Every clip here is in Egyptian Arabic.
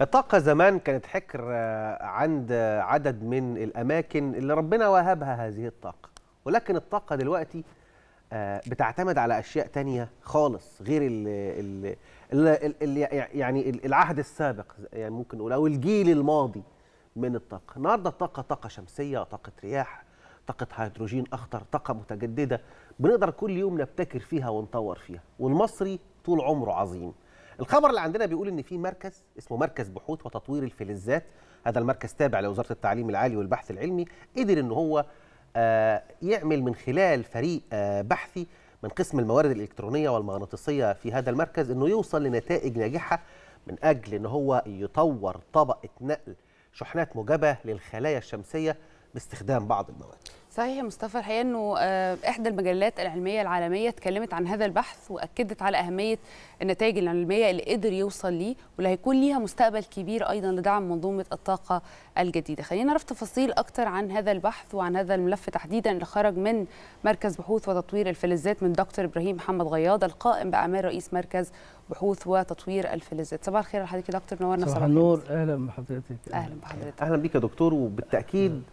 الطاقة زمان كانت حكر آه، عند آه، عدد من الأماكن اللي ربنا وهبها هذه الطاقة ولكن الطاقة دلوقتي آه، بتعتمد على أشياء تانية خالص غير ال ال ال ال يعني ال- العهد السابق يعني ممكن نقول أو الجيل الماضي من الطاقة النهاردة الطاقة طاقة شمسية طاقة رياح طاقة هيدروجين أخضر طاقة متجددة بنقدر كل يوم نبتكر فيها ونطور فيها والمصري طول عمره عظيم الخبر اللي عندنا بيقول ان في مركز اسمه مركز بحوث وتطوير الفلزات هذا المركز تابع لوزاره التعليم العالي والبحث العلمي قدر ان هو آه، يعمل من خلال فريق آه، بحثي من قسم الموارد الالكترونيه والمغناطيسيه في هذا المركز انه يوصل لنتائج ناجحه من اجل ان هو يطور طبقه نقل شحنات موجبه للخلايا الشمسيه باستخدام بعض المواد صحيح يا مصطفى الحقيقه انه آه، احدى المجلات العلميه العالميه اتكلمت عن هذا البحث واكدت على اهميه النتائج العلميه اللي قدر يوصل ليه واللي هيكون ليها مستقبل كبير ايضا لدعم منظومه الطاقه الجديده خلينا نعرف تفاصيل اكتر عن هذا البحث وعن هذا الملف تحديدا اللي خرج من مركز بحوث وتطوير الفلزات من دكتور ابراهيم محمد غياض القائم باعمال رئيس مركز بحوث وتطوير الفلزات صباح الخير لحضرتك يا دكتور نورنا صباح صباح النور الخير. اهلا بحضرتك اهلا بحضرتك اهلا بيك يا دكتور وبالتاكيد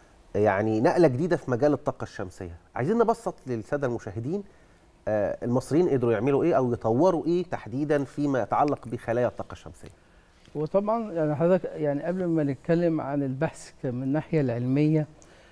يعني نقله جديده في مجال الطاقه الشمسيه عايزين نبسط للساده المشاهدين آه، المصريين قدروا يعملوا ايه او يطوروا ايه تحديدا فيما يتعلق بخلايا الطاقه الشمسيه وطبعا يعني حضرتك يعني قبل ما نتكلم عن البحث من الناحيه العلميه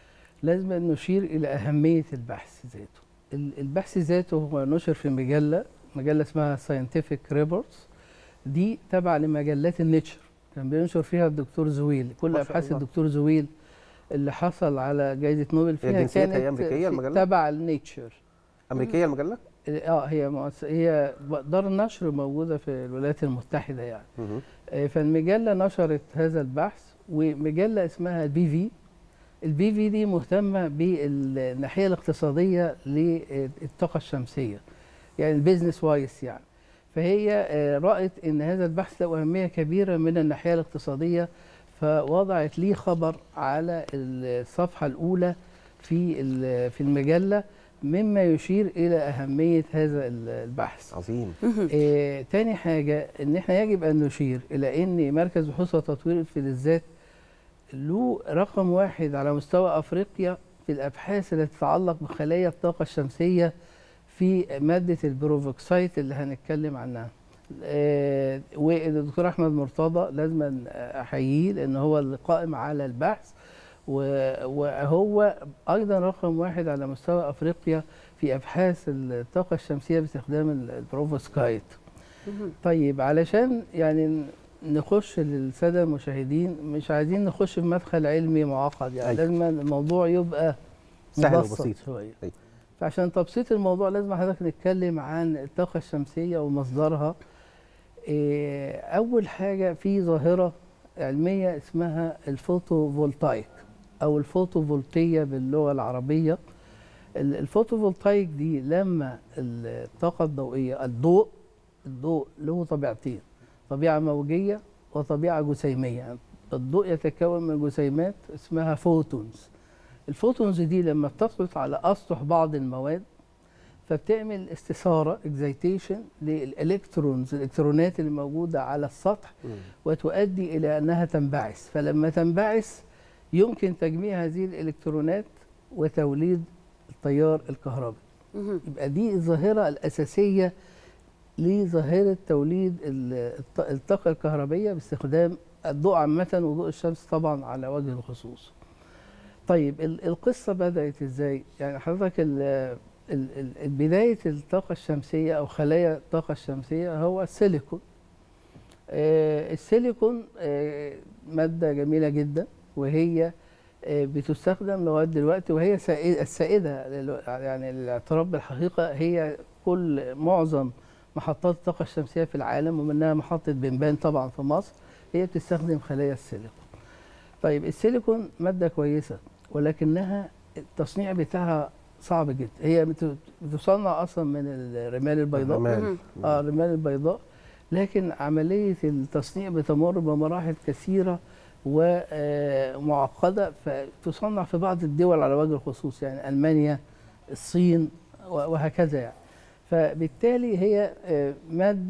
لازم نشير الى اهميه البحث ذاته ال- البحث ذاته هو نشر في مجله مجله اسمها ساينتفك ريبورتس دي تبع لمجلات النيتشر كان بينشر فيها الدكتور زويل كل ما شاء ابحاث الله. الدكتور زويل اللي حصل على جائزه نوبل فيها جنسيتها كانت إيه؟ أمريكية في- المجلة؟ تبع النيتشر امريكيه المجله اه هي مؤس... هي دار النشر موجوده في الولايات المتحده يعني مهم. آه، فالمجله نشرت هذا البحث ومجله اسمها البي في البي في دي مهتمه بالناحيه الاقتصاديه للطاقه الشمسيه يعني البيزنس وايس يعني فهي آه، رأت ان هذا البحث له اهميه كبيره من الناحيه الاقتصاديه فوضعت ليه خبر على الصفحه الاولى في ال- في المجله مما يشير الى اهميه هذا ال- البحث عظيم آه، تاني حاجة إن إحنا يجب أن نشير إلى إن مركز بحوث وتطوير الفلزات له رقم واحد على مستوى أفريقيا في الأبحاث التي تتعلق بخلايا الطاقة الشمسية في مادة البروفوكسايت اللي هنتكلم عنها. آه، والدكتور أحمد مرتضى لازم أحييه لأن هو اللي قائم على البحث و- وهو أيضا رقم واحد على مستوى أفريقيا في ابحاث الطاقه الشمسيه باستخدام ال- البروفوسكايت طيب علشان يعني نخش للساده المشاهدين مش عايزين نخش في مدخل علمي معقد يعني أيوة. لازم الموضوع يبقى سهل مبسط وبسيط. شويه أيوة. فعشان تبسيط الموضوع لازم حضرتك نتكلم عن الطاقه الشمسيه ومصدرها إيه، اول حاجه في ظاهره علميه اسمها الفوتوفولتايك او الفوتوفولتيه باللغه العربيه ال- الفوتوفولتايك دي لما الطاقه الضوئيه الضوء الضوء له طبيعتين طبيعه موجيه وطبيعه جسيميه يعني الضوء يتكون من جسيمات اسمها فوتونز الفوتونز دي لما بتسقط على اسطح بعض المواد فبتعمل استثاره اكزيتيشن للالكترونز الالكترونات اللي موجوده على السطح مم. وتؤدي الى انها تنبعث فلما تنبعث يمكن تجميع هذه الالكترونات وتوليد التيار الكهربي مهم. يبقى دي الظاهره الاساسيه لظاهره توليد ال- الط- الطاقه الكهربيه باستخدام الضوء عامه وضوء الشمس طبعا على وجه الخصوص طيب ال- القصه بدات ازاي يعني حضرتك ال- ال- ال- بدايه الطاقه الشمسيه او خلايا الطاقه الشمسيه هو السيليكون آه، السيليكون آه، ماده جميله جدا وهي آه، بتستخدم لغايه دلوقتي وهي سائد- السائده لل- يعني الاعتراف بالحقيقه هي كل معظم محطات الطاقه الشمسيه في العالم ومنها محطه بنبان طبعا في مصر هي بتستخدم خلايا السيليكون. طيب السيليكون ماده كويسه ولكنها التصنيع بتاعها صعب جدا هي بت- بتصنع اصلا من الرمال البيضاء رمال. مهم. اه الرمال البيضاء لكن عمليه التصنيع بتمر بمراحل كثيره ومعقده فتصنع في بعض الدول على وجه الخصوص يعني المانيا الصين و- وهكذا يعني فبالتالي هي آه، ماده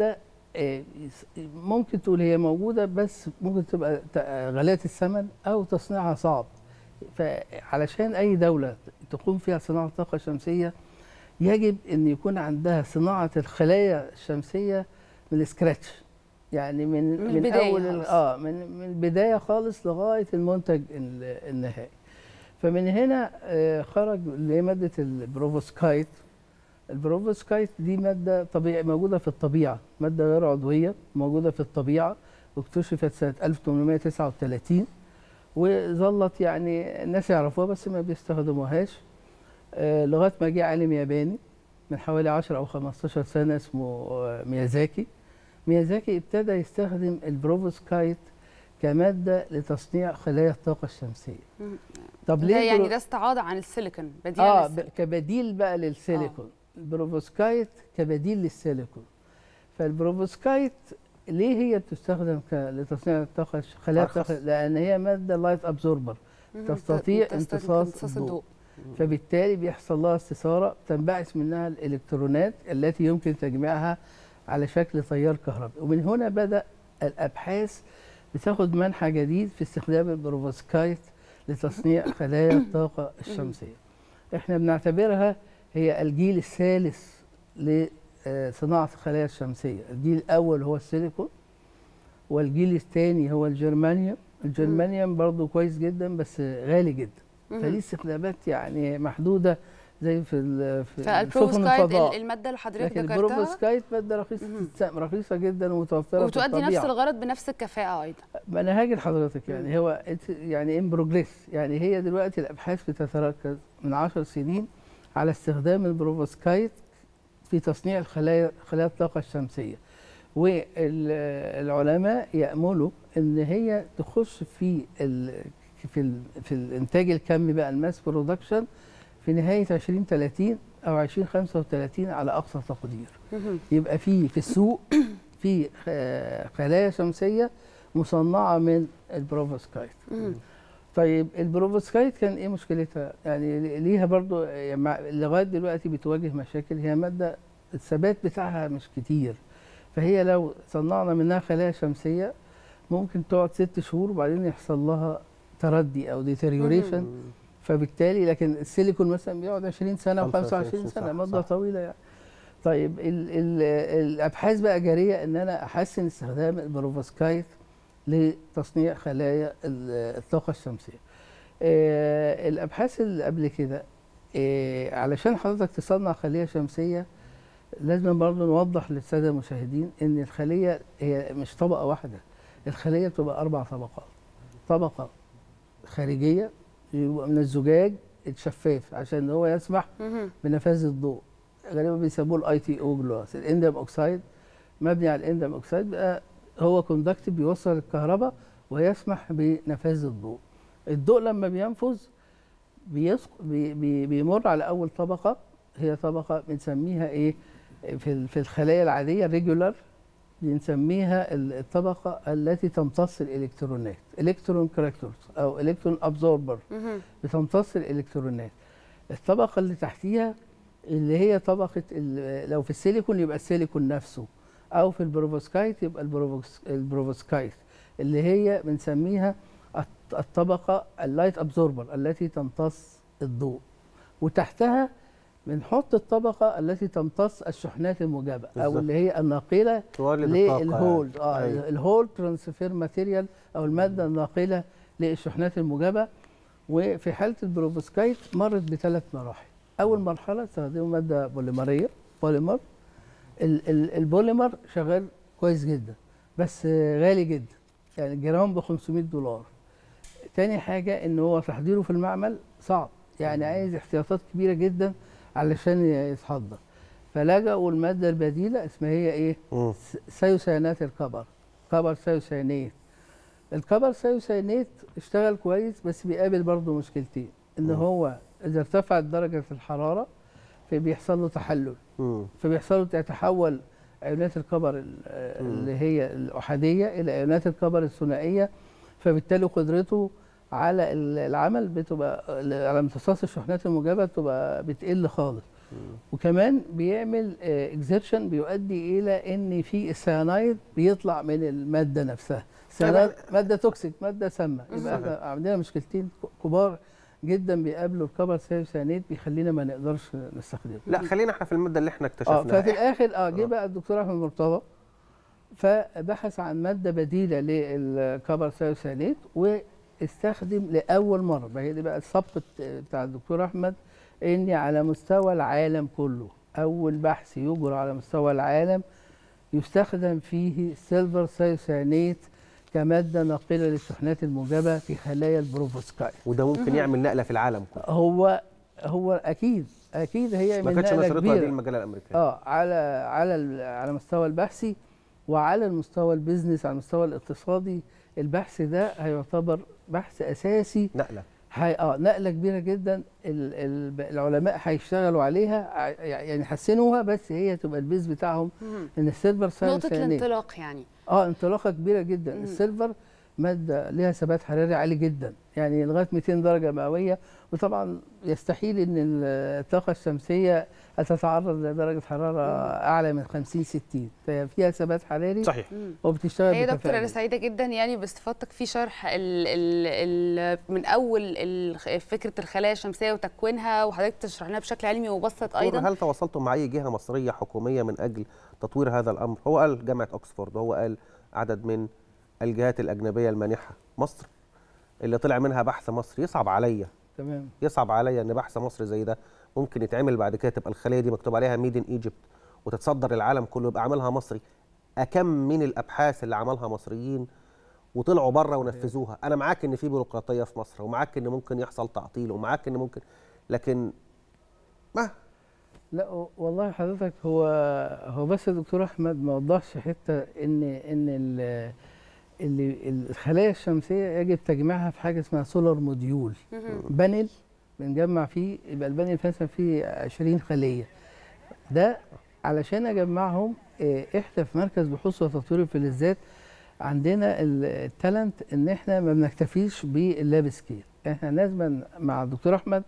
آه، ممكن تقول هي موجوده بس ممكن تبقى ت- غاليه الثمن او تصنيعها صعب فعلشان اي دوله تقوم فيها صناعه الطاقه الشمسيه يجب ان يكون عندها صناعه الخلايا الشمسيه من السكراتش يعني من من من, البداية اول ال- خالص. اه من من البدايه خالص لغايه المنتج ال- النهائي فمن هنا آه، خرج اللي هي ماده البروفوسكايت البروفوسكايت دي ماده طبيعي موجوده في الطبيعه ماده غير عضويه موجوده في الطبيعه واكتشفت سنه 1839 وظلت يعني الناس يعرفوها بس ما بيستخدموهاش آه، لغايه ما جه عالم ياباني من حوالي 10 او 15 سنه اسمه آه، ميازاكي ميازاكي ابتدى يستخدم البروفوسكايت كماده لتصنيع خلايا الطاقه الشمسيه مم. طب ده ليه يعني البرو- ده استعاضه عن السيليكون بديل اه للسيليكون. ب- كبديل بقى للسيليكون البروفوسكايت كبديل للسيليكون فالبروفوسكايت ليه هي بتستخدم ك- لتصنيع الطاقه الش- خلايا أرخص. الطاقه لان هي ماده لايت ابزوربر مم. تستطيع تست- امتصاص امتصاص الضوء. الضوء فبالتالي بيحصل لها استثاره تنبعث منها الالكترونات التي يمكن تجميعها على شكل تيار كهربي ومن هنا بدا الابحاث بتاخد منحى جديد في استخدام البروفوسكايت لتصنيع خلايا الطاقه الشمسيه احنا بنعتبرها هي الجيل الثالث لصناعه الخلايا الشمسيه الجيل الاول هو السيليكون والجيل الثاني هو الجرمانيوم الجرمانيوم برضو كويس جدا بس غالي جدا مم. فدي استخدامات يعني محدوده زي في ال- في سفن فالبروفوسكايت الفضاء ال- الماده اللي حضرتك لكن ذكرتها البروفوسكايت ماده رخيصه مهم. رخيصه جدا ومتوفره في وبتؤدي نفس الطبيعه الغرض بنفس الكفاءه ايضا ما انا هاجي لحضرتك يعني هو it- يعني ان بروجريس يعني هي دلوقتي الابحاث بتتركز من 10 سنين على استخدام البروفوسكايت في تصنيع الخلايا خلايا الطاقه الشمسيه والعلماء ياملوا ان هي تخش في ال في ال في الانتاج الكمي بقى الماس برودكشن في نهايه 2030 او 2035 على اقصى تقدير مهم. يبقى في في السوق في خ- خلايا شمسيه مصنعه من البروفوسكايت مهم. طيب البروفوسكايت كان ايه مشكلتها يعني ليها برضو يعني مع- لغايه دلوقتي بتواجه مشاكل هي ماده الثبات بتاعها مش كتير فهي لو صنعنا منها خلايا شمسيه ممكن تقعد ست شهور وبعدين يحصل لها تردي او ديتيريوريشن فبالتالي لكن السيليكون مثلا بيقعد 20 سنه و 25 25 سنه صح، مده صح. طويله يعني طيب ال ال الابحاث بقى جاريه ان انا احسن استخدام البروفوسكايت لتصنيع خلايا ال- الطاقه الشمسيه آه الابحاث اللي قبل كده آه علشان حضرتك تصنع خليه شمسيه لازم برضه نوضح للساده المشاهدين ان الخليه هي مش طبقه واحده الخليه بتبقى اربع طبقات طبقه خارجيه يبقى من الزجاج الشفاف عشان هو يسمح مهم. بنفاذ الضوء غالبا بيسموه الاي تي او جلاس الاندم اوكسايد مبني على الاندم اوكسايد بقى هو كوندكتيف بيوصل الكهرباء ويسمح بنفاذ الضوء الضوء لما بينفذ بيسق بي بي بيمر على اول طبقه هي طبقه بنسميها ايه في ال- في الخلايا العاديه ريجولار بنسميها ال- الطبقه التي تمتص الالكترونات الكترون كاركترز او الكترون ابزوربر مهم. بتمتص الالكترونات الطبقه اللي تحتيها اللي هي طبقه ال- لو في السيليكون يبقى السيليكون نفسه او في البروفوسكايت يبقى البروفوس- البروفوسكايت اللي هي بنسميها الط- الطبقه اللايت ابزوربر التي تمتص الضوء وتحتها بنحط الطبقه التي تمتص الشحنات الموجبه او بالظبط. اللي هي الناقله تولد الطاقه للهولد اه أيوة. الهولد ترانسفير ماتيريال او الماده الناقله للشحنات الموجبه وفي حاله البروفوسكايت مرت بثلاث مراحل اول مرحله استخدموا ماده بوليمريه بوليمر ال- ال- البوليمر شغال كويس جدا بس غالي جدا يعني الجرام ب 500 دولار تاني حاجه ان هو تحضيره في المعمل صعب يعني عايز احتياطات كبيره جدا علشان يتحضر فلجأوا الماده البديله اسمها هي ايه مم. س- سيوسيانات الكبر كبر سيوسيانات الكبر سيوسيانات اشتغل كويس بس بيقابل برضه مشكلتين ان مم. هو اذا ارتفعت درجه الحراره فبيحصل له تحلل مم. فبيحصل له تتحول ايونات الكبر ال- مم. اللي هي الاحاديه الى ايونات الكبر الثنائيه فبالتالي قدرته على ال- العمل بتبقى على امتصاص الشحنات الموجبه بتبقى بتقل خالص وكمان بيعمل اكزيبشن بيؤدي الى ان في السيانايد بيطلع من الماده نفسها السيانايد ماده توكسيك ماده سامه يبقى احنا عندنا مشكلتين كبار جدا بيقابلوا الكبر سيانيد بيخلينا ما نقدرش نستخدمه لا خلينا احنا في الماده اللي احنا اه اكتشفناها ففي الاخر اه جه آه. بقى الدكتور احمد مرتضى فبحث عن ماده بديله للكبر سيانيد واستخدم لاول مره بقى هي دي بقى السبق بتاع الدكتور احمد ان على مستوى العالم كله اول بحث يجرى على مستوى العالم يستخدم فيه سيلفر سيانيت كماده ناقله للشحنات الموجبه في خلايا البروفوسكاي وده ممكن يعمل نقله في العالم كله هو هو اكيد اكيد هي ما من كانتش نقله نشرتها دي كبيره المجله الامريكيه اه على على ال- على المستوى البحثي وعلى المستوى البيزنس على المستوى الاقتصادي البحث ده هيعتبر بحث اساسي نقله هي اه نقله كبيره جدا ال ال العلماء هيشتغلوا عليها ع- يعني يحسنوها بس هي تبقى البيز بتاعهم مهم. ان السيلفر نقطه ساينس الانطلاق يعني اه انطلاقه كبيره جدا مم. السيلفر ماده ليها ثبات حراري عالي جدا يعني لغايه 200 درجه مئويه وطبعا يستحيل ان الطاقه الشمسيه تتعرض لدرجه حراره اعلى من 50 60 فهي فيها ثبات حراري صحيح مم. وبتشتغل هي دكتور بكفاءه انا سعيده جدا يعني باستفادتك في شرح ال ال ال من اول ال فكره الخلايا الشمسيه وتكوينها وحضرتك تشرح لنا بشكل علمي ومبسط دكتور، ايضا هل تواصلتم مع اي جهه مصريه حكوميه من اجل تطوير هذا الامر هو قال جامعه اوكسفورد وهو قال عدد من الجهات الاجنبيه المانحه مصر اللي طلع منها بحث مصري يصعب عليا تمام يصعب عليا ان بحث مصري زي ده ممكن يتعمل بعد كده تبقى الخليه دي مكتوب عليها ميد ان ايجيبت وتتصدر العالم كله يبقى عاملها مصري اكم من الابحاث اللي عملها مصريين وطلعوا بره ونفذوها انا معاك ان في بيروقراطيه في مصر ومعاك ان ممكن يحصل تعطيل ومعاك ان ممكن لكن ما لا و- والله حضرتك هو هو بس الدكتور احمد ما وضحش حته ان ان ال- اللي الخلايا الشمسيه يجب تجميعها في حاجه اسمها سولار موديول مهم. بانل بنجمع فيه يبقى البانل مثلا فيه 20 خليه ده علشان اجمعهم آه، احنا في مركز بحوث وتطوير الفلزات عندنا ال- التالنت ان احنا ما بنكتفيش باللاب سكيل احنا لازم مع الدكتور احمد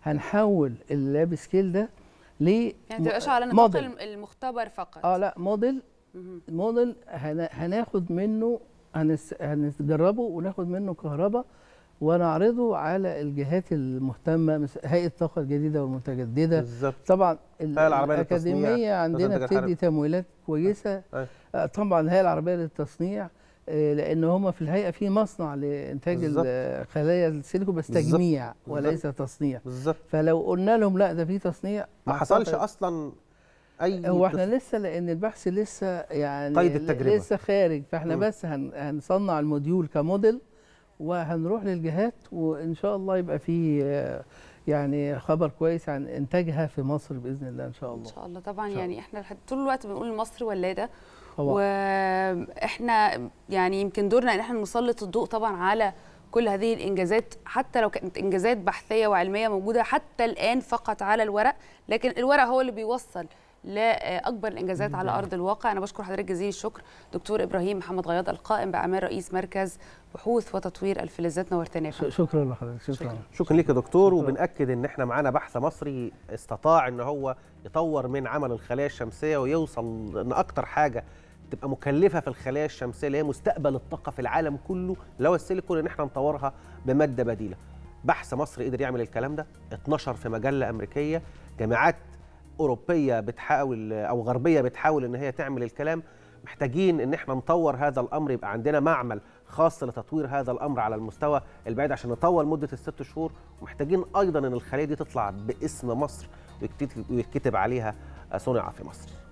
هنحول اللاب سكيل ده ل يعني ما تبقاش على نطاق موديل. الم- المختبر فقط اه لا موديل مهم. موديل هن- هناخد منه هنس هنجربه وناخد منه كهرباء ونعرضه على الجهات المهتمه مثل هيئه الطاقه الجديده والمتجدده بالظبط طبعا ال- الهيئة العربية للتصنيع، الاكاديميه عندنا الإنتاج بتدي الحربي. تمويلات كويسه أي. آه، طبعا الهيئه العربيه للتصنيع آه، لان هم في الهيئه في مصنع لانتاج بالظبط. ال- خلايا السيليكون بس بالظبط. تجميع وليس تصنيع بالظبط فلو قلنا لهم لا ده في تصنيع ما حصلش أعتقد- اصلا اي هو احنا تص- لسه لان البحث لسه يعني قيد التجربة. لسه خارج فاحنا مم. بس هن هنصنع الموديول كموديل وهنروح للجهات وان شاء الله يبقى في آه، يعني خبر كويس عن انتاجها في مصر باذن الله ان شاء ان الله شاء الله طبعا شاء يعني احنا لحد- طول الوقت بنقول مصر ولاده طبعا واحنا يعني يمكن دورنا ان احنا نسلط الضوء طبعا على كل هذه الانجازات حتى لو كانت انجازات بحثيه وعلميه موجوده حتى الان فقط على الورق لكن الورق هو اللي بيوصل لاكبر الانجازات على ارض الواقع انا بشكر حضرتك جزيل الشكر دكتور ابراهيم محمد غياض القائم باعمال رئيس مركز بحوث وتطوير الفلزات نورتنا يا فندم ش- شكرا لحضرتك شكرا, شكراً. شكرا ليك يا دكتور شكراً. وبنأكد ان احنا معانا بحث مصري استطاع ان هو يطور من عمل الخلايا الشمسيه ويوصل ان اكتر حاجه تبقى مكلفه في الخلايا الشمسيه اللي هي مستقبل الطاقه في العالم كله اللي هو السيليكون ان احنا نطورها بماده بديله بحث مصري قدر يعمل الكلام ده اتنشر في مجله امريكيه جامعات اوروبيه بتحاول او غربيه بتحاول ان هي تعمل الكلام محتاجين ان احنا نطور هذا الامر يبقى عندنا معمل خاص لتطوير هذا الامر على المستوى البعيد عشان نطول مده الست شهور ومحتاجين ايضا ان الخليه دي تطلع باسم مصر ويكتب- ويتكتب عليها صنع في مصر